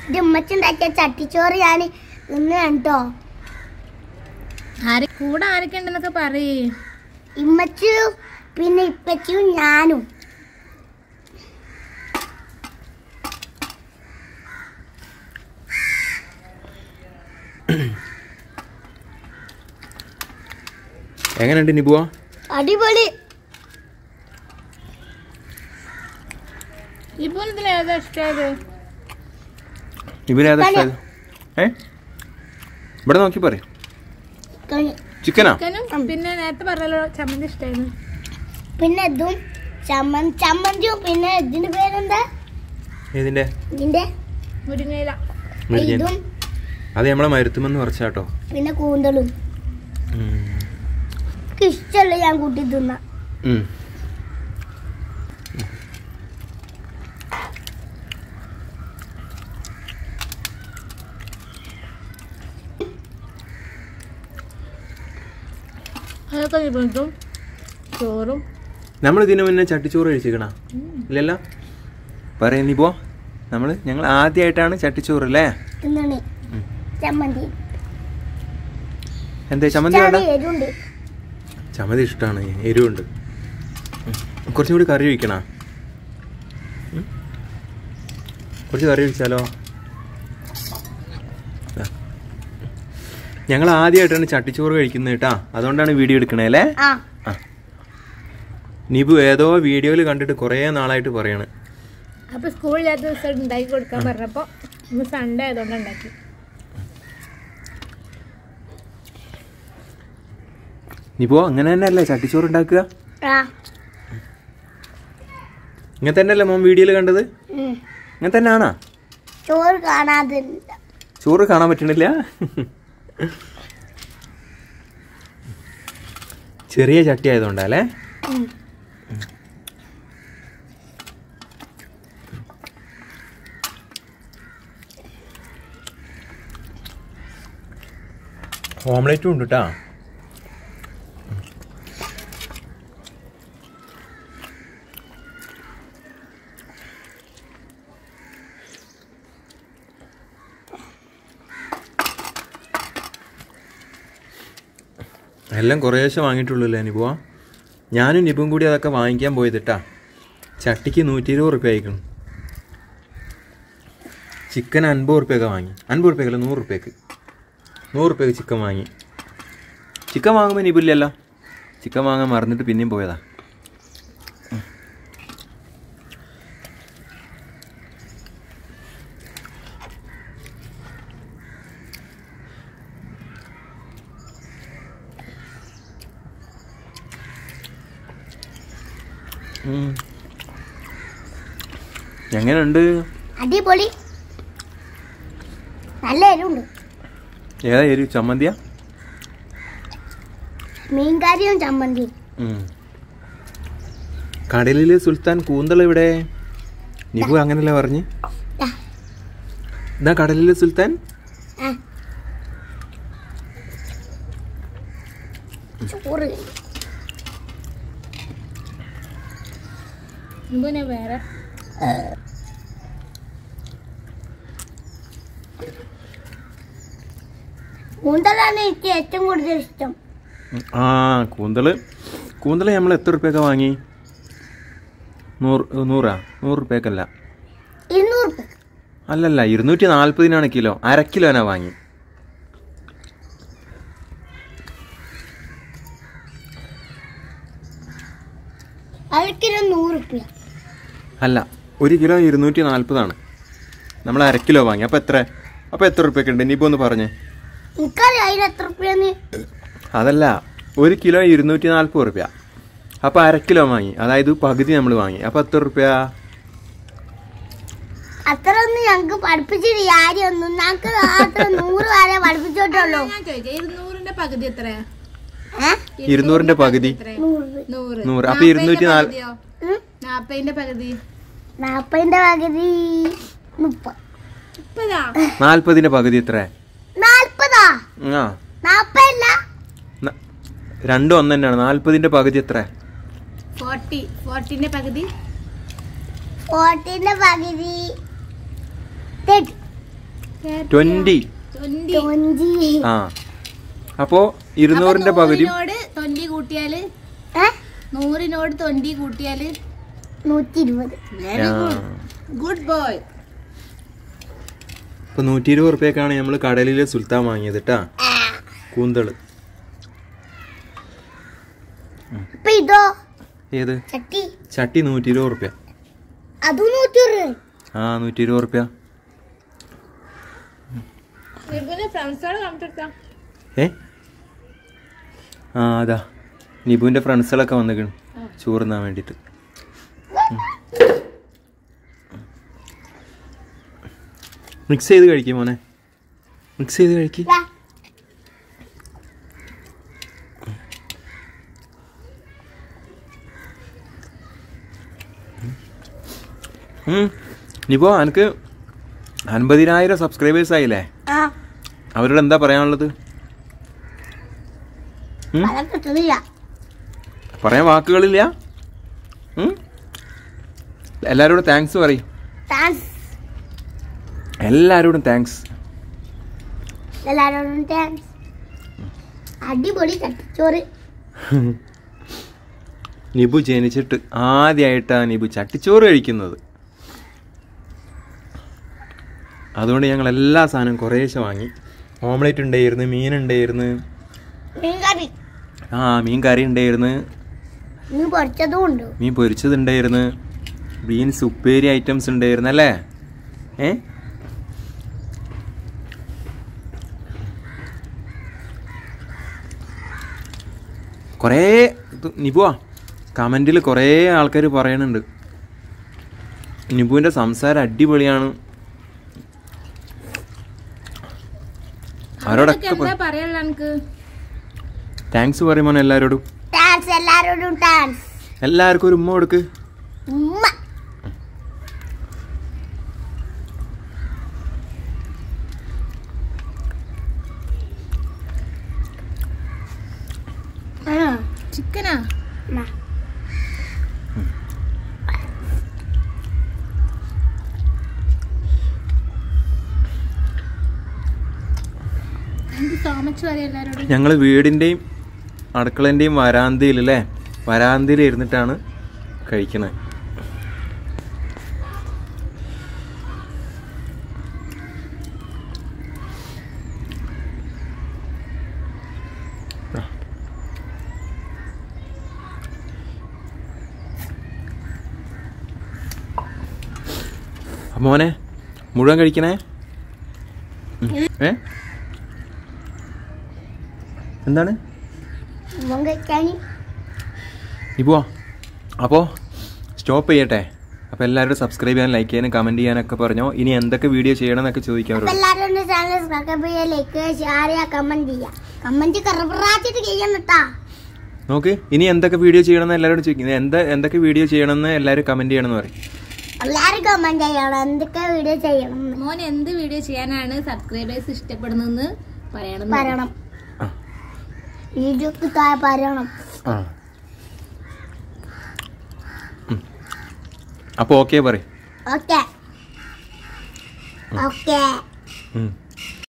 ഇത് ഉമ്മച്ചുണ്ടാക്കിയ ചട്ടിച്ചോറ് ഞാൻ ഇന്ന് കണ്ടോ ആര് കൂടെ ആരൊക്കെ ഉണ്ടെന്നൊക്കെ പറയേ ഇമ്മച്ചു പിന്നെ ഇപ്പച്ചും ഞാനും എങ്ങനെയുണ്ട് നിബുവ അടിപൊളി ഇപ്പൊ ഇതിൽ ഏതാ ഇഷ്ടമായത് ഇവരേതാ ഇഷ്ടമായത് ഏ ഇവിടെ നോക്കി പറയും ക- ചിക്കനാ ചിക്കനും പിന്നെ നേരത്തെ പറഞ്ഞല്ലോ ചമ്മന്തി ഇഷ്ടമായിരുന്നു പിന്നെ ഇതും ചമ്മന്തി ചമ്മന്തിയും പിന്നെ ഇതിന്റെ പേരെന്താ ഏതിന്റെ ഇതിന്റെ മുരിങ്ങയില മുരിങ്ങ ഇതും അത് നമ്മളെ മരുത്തുമെന്ന് പറിച്ചാട്ടോ പിന്നെ കൂന്തളും എനിക്ക് ഇഷ്ടമല്ല ഞാൻ കൂട്ടി തിന്ന അതൊക്കെ നിബന്ധും ചോറും നമ്മൾ ഇതിനു മുന്നേ ചട്ടിച്ചോറ് കഴിച്ചിക്കണ ഇല്ലല്ല പറയാ നിബോ നമ്മൾ ഞങ്ങൾ ആദ്യമായിട്ടാണ് ചട്ടിച്ചോറ് അല്ലേ തിന്നണേ ഉം. ചമ്മന്തി എന്തേ ചമ്മന്തി വേണ്ട ഇഷ്ടാണ്, എരുണ്ട് ചമ്മന്തി ഇഷ്ടമാണ് എരിവുണ്ട് ഉം. കുറച്ചും കൂടി കറി ഒഴിക്കണ കുറച്ച് കറി ഒഴിച്ചാലോ ദാ. ഞങ്ങൾ ആദ്യമായിട്ടാണ് ചട്ടിച്ചോറ് കഴിക്കുന്നത് കേട്ടാ അതുകൊണ്ടാണ് വീഡിയോ എടുക്കണേ അല്ലേ ആ ആ നിബു ഏതോ വീഡിയോയിൽ കണ്ടിട്ട് കുറേ നാളായിട്ട് പറയാണ് അപ്പൊ സ്കൂളില്ലാത്ത ദിവസം ഉണ്ടാക്കി കൊടുക്കാൻ പറഞ്ഞപ്പോ ഇന്ന് സൺഡേ ആയതുകൊണ്ട് ഉണ്ടാക്കി നിബോ അങ്ങനെ തന്നെയല്ലേ ചട്ടിച്ചോറ് ഉണ്ടാക്കുക ആ ഇങ്ങനെ തന്നെയല്ലേ മോൻ വീഡിയോയിൽ കണ്ടത് ഉം. ഇങ്ങനെ തന്നെയാണോ ചോറ് കാണാതെ ചോറ് കാണാൻ പറ്റണില്ല ചെറിയ ചട്ടി ആയതുകൊണ്ടല്ലേ ഉം. ഓംലേറ്റും ഉണ്ട് കേട്ടാ എല്ലാം കുറേശ്ശെ വാങ്ങിയിട്ടുള്ളൂ അല്ലേ നിബുവാ ഞാനും നിബും കൂടി അതൊക്കെ വാങ്ങിക്കാൻ പോയതിട്ടാ ചട്ടിക്ക് നൂറ്റി ഇരുപത് റുപ്യ അയക്കണം ചിക്കൻ അൻപത് റുപ്യൊക്കെ വാങ്ങി അൻപത് റുപ്യക്കല്ല നൂറ് റുപ്യക്ക് നൂറ് റുപ്യക്ക് ചിക്കൻ വാങ്ങി ചിക്കൻ വാങ്ങുമ്പോൾ നിബില്ലല്ലോ ചിക്കൻ വാങ്ങാൻ മറന്നിട്ട് പിന്നെയും പോയതാ ഉം. എങ്ങനെയുണ്ട് അടിപൊളി നല്ല എരിവുണ്ട് ഏതാ എരി ചമ്മന്തിയാ മീൻകറിയും ചമ്മന്തിയും ഉം. കടലിലെ സുൽത്താൻ കൂന്തൾ ഇവിടെ നിബു അങ്ങനല്ലേ പറഞ്ഞ് ദാ. ഇതാ കടലിലെ സുൽത്താൻ ആ. ചോറ് പിന്നെ വേറെ കൂന്തലാണ് എനിക്ക് ഏറ്റവും കൂടുതൽ ഇഷ്ടം ആ കൂന്തള് കൂന്തള് നമ്മൾ എത്ര റുപ്യൊക്കെ വാങ്ങി നൂറ് നൂറാ നൂറ് റുപ്യക്കല്ല ഇരുന്നൂറ് രൂപ അല്ലല്ല ഇരുന്നൂറ്റി നാൽപ്പതിനാണ് കിലോ അര കിലോനാ വാങ്ങി അവർക്കിന് നൂറ് രൂപ അല്ല ഒരു കിലോ ഇരുന്നൂറ്റി നാൽപ്പതാണ് നമ്മൾ അര കിലോ വാങ്ങി അപ്പോൾ എത്ര അപ്പോൾ എത്ര റുപ്യൊക്കെ ഉണ്ട് ഇനിയിപ്പോൾ ഒന്ന് പറഞ്ഞേ എനിക്കറിയാം അതിന് എത്ര രൂപയെന്ന് അതല്ല ഒരു കിലോ ഇരുന്നൂറ്റി നാൽപ്പത് റുപ്യ അപ്പോൾ അര കിലോ വാങ്ങി അതായത് പകുതി നമ്മൾ വാങ്ങി അപ്പോൾ എത്ര റുപ്യ അത്ര ഒന്നും ഞങ്ങക്ക് പഠിപ്പിച്ചിട്ട് കാര്യമൊന്നും ഞങ്ങക്ക് അത്ര നൂറ് വരെ പഠിപ്പിച്ചിട്ടുള്ളൂ ഞാൻ ചോദിക്കാം ഇരുന്നൂറിന്റെ പകുതി എത്രയാ ഏ? ഇരുന്നൂറിന്റെ പകുതി എത്രയാ? നൂറ് രൂപ. നൂറ് നൂറ്. അപ്പൊ ഇരുന്നൂറ്റി നാല്- ഉം? നാപ്പതിന്റെ പകുതി നാപ്പതിന്റെ പകുതി മുപ്പത് മുപ്പതാ നാൽപ്പതിന്റെ പകുതി എത്ര നാൽപ്പതാ ആ നാപ്പതല്ല ന- രണ്ടും ഒന്ന് തന്നെയാണ് നാൽപ്പതിന്റെ പകുതി എത്ര ഫോർട്ടി ഫോർട്ടിന്റെ പകുതി ഫോർട്ടിന്റെ പകുതി തേർട്ടി ട്വൻറ്റി ട്വന്റി തൊഞ്ചി ആ അപ്പോൾ ഇരുന്നൂറിൻ്റെ പകുതി നൂറിനോട് തൊണ്ടി കൂട്ടിയാല് ഏ നൂറിനോട് തൊണ്ടി കൂട്ടിയാല് നൂറ്റി ഇരുപത് വെരി ഗുഡ് ഗുഡ് ബോയ് ഇപ്പോൾ നൂറ്റി ഇരുപത് റുപ്യക്കാണ് നമ്മൾ കടലിൽ സുൽത്താൻ വാങ്ങിയത് കേട്ടാ കൂന്തള് ഇപ്പൊ ഇതോ ഏത് ചട്ടി ചട്ടി നൂറ്റി ഇരുപത് റുപ്യ അതും നൂറ്റി ഇരുപത് ആ നൂറ്റി ഇരുപത് റുപ്യ നിബുന് ഫ്രണ്ട്സോട് കണ്ടിട്ടാ ഏ ആ അതാ നിബുവിൻ്റെ ഫ്രണ്ട്സുകളൊക്കെ വന്നിക്കണം ചോറുന്നാൻ വേണ്ടിയിട്ട് മിക്സ് ചെയ്ത് കഴിക്കും മോനെ മിക്സ് ചെയ്ത് കഴിക്കും ദാ, നിബോ എനിക്ക് അൻപതിനായിരം സബ്സ്ക്രൈബേഴ്സ് ആയില്ലേ ആ അവരോട് എന്താ പറയാനുള്ളത് ഉം? പല കിട്ടുന്നില്ല പറയാൻ വാക്കുകളില്ല ഉം? എല്ലാവരോടും താങ്ക്സ് പറയും താങ്ക്സ് എല്ലാവരോടും താങ്ക്സ് എല്ലാരോടും താങ്ക്സ് അടിപൊളി ചട്ടിച്ചോറ് നിബു ജനിച്ചിട്ട് ആദ്യമായിട്ടാണ് നിബു ചട്ടിച്ചോറ് കഴിക്കുന്നത് അതുകൊണ്ട് ഞങ്ങൾ എല്ലാ സാധനവും കുറേശ്ശെ വാങ്ങി ഓംലേറ്റ് ഉണ്ടായിരുന്നു മീൻ ഉണ്ടായിരുന്നു മീൻകറി ആ മീൻ കറി ഉണ്ടായിരുന്നു നീ പൊരിച്ചതും ഉണ്ട് മീൻ പൊരിച്ചതുണ്ടായിരുന്നു ബീൻസ് ഉപ്പേരി ഐറ്റംസ് ഉണ്ടായിരുന്നു അല്ലേ ഏ കുറേ ഇത് നിബുവാ കമൻറ്റിൽ കുറേ ആൾക്കാർ പറയണുണ്ട് നിബുവിൻ്റെ സംസാരം അടിപൊളിയാണ് അവരോടൊക്കെ എന്താ പറയാനുള്ള എനിക്ക് താങ്ക്സ് പറയുമോ എല്ലാവരോടും താങ്ക്സ് എല്ലാരോടും താങ്ക്സ് എല്ലാവർക്കും ഒരു ഉമ്മ കൊടുക്ക് ഉമ്മ ആ, ചിക്കനാ എന്നാ. എനിക്ക് സോമച്ച് പറയാം എല്ലാരോടും ഞങ്ങൾ വീടിൻ്റെയും അടുക്കളൻ്റെയും വരാന്തയിൽ അല്ലേ വരാന്തയിൽ ഇരുന്നിട്ടാണ് കഴിക്കണത് മോനെ മുഴുവൻ കഴിക്കണേ ഉം. ഏ എന്താണ് ഇവൻ കഴിക്കാന് ഇപ്പോ അപ്പോൾ സ്റ്റോപ്പ് ചെയ്യട്ടെ അപ്പോൾ എല്ലാവരും സബ്സ്ക്രൈബ് ചെയ്യാൻ ലൈക്ക് ചെയ്യാനും കമൻറ്റ് ചെയ്യാനൊക്കെ പറഞ്ഞോ ഇനി എന്തൊക്കെ വീഡിയോ ചെയ്യണം എന്നൊക്കെ ചോദിക്കാം അപ്പൊ അവരോട് എല്ലാരും എന്റെ ചാനൽ സബ്സ്ക്രൈബ് ചെയ്യുക ലൈക്ക് ഷെയർ ചെയ്യുക കമന്റ് ചെയ്യുക കമന്റ് കറപ്പറാച്ചിട്ട് ചെയ്യണം കേട്ടാ നോക്ക് ഇനി എന്തൊക്കെ വീഡിയോ ചെയ്യണമെന്ന് എല്ലാവരോടും ചോദിക്കുന്നത് എന്താ എന്തൊക്കെ വീഡിയോ ചെയ്യണമെന്ന് എല്ലാവരും കമൻറ്റ് ചെയ്യണമെന്ന് പറയും എല്ലാരും കമന്റ് ചെയ്യണം എന്തൊക്കെ വീഡിയോ ചെയ്യണം എന്ന് മോൻ എന്ത് വീഡിയോ ചെയ്യാനാണ് സബ്സ്ക്രൈബേഴ്സ് ഇഷ്ടപ്പെടുന്നതെന്ന് പറയണം പറയണം ആ വീഡിയോക്ക് താഴെ പറയണം ആ അപ്പോൾ ഓക്കെ പറയും ഓക്കെ ഓക്കെ ഉം.